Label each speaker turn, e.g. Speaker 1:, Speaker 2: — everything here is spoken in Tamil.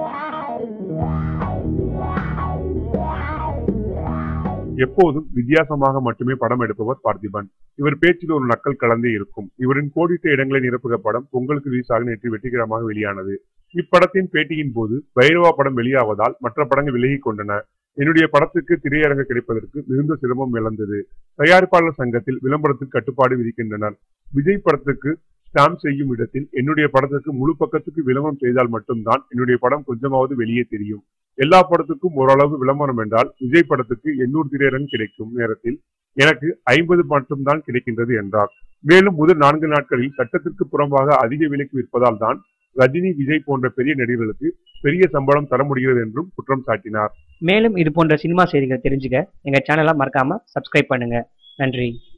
Speaker 1: எப்போதும் வித்தியாசமாக மட்டுமே படம் எடுப்பவர் பார்த்திபன் இவர் பேச்சில் ஒரு நக்கல் கலந்தே இருக்கும் இவரின் கோடிட்ட இடங்களை நிரப்புக படம் பொங்கலுக்கு ரிலீஸாக நேற்று வெற்றிகரமாக வெளியானது இப்படத்தின் பேட்டியின் போது பைரவா படம் வெளியாவதால் மற்ற படங்கள் விலகிக் கொண்டன என்னுடைய படத்துக்கு திரையரங்கு கிடைப்பதற்கு மிகுந்த சிரமம் இழந்தது தயாரிப்பாளர் சங்கத்தில் விளம்பரத்துக்கு கட்டுப்பாடு விதிக்கின்றனர் விஜய் படத்துக்கு ஸ்டாம்ப் செய்யும் இடத்தில் என்னுடைய படத்துக்கு முழு பக்கத்துக்கு விளம்பரம் செய்தால் மட்டும்தான் என்னுடைய படம் கொஞ்சமாவது வெளியே தெரியும் எல்லா படத்துக்கும் ஓரளவு விளம்பரம் என்றால் விஜய் படத்துக்கு எண்ணூறு திரையரங்கு கிடைக்கும் நேரத்தில் எனக்கு ஐம்பது மட்டும்தான் கிடைக்கின்றது என்றார் மேலும் முதல் நான்கு நாட்களில் சட்டத்திற்கு புறம்பாக அதிக விலைக்கு விற்பதால் தான் ரஜினி விஜய் போன்ற பெரிய நடிகர்களுக்கு பெரிய சம்பளம் தர முடிகிறது என்றும் குற்றம் சாட்டினார்
Speaker 2: மேலும் இது போன்ற சினிமா செய்திகள் தெரிஞ்சுக்க எங்க சேனலை மறக்காம சப்ஸ்கிரைப் பண்ணுங்க நன்றி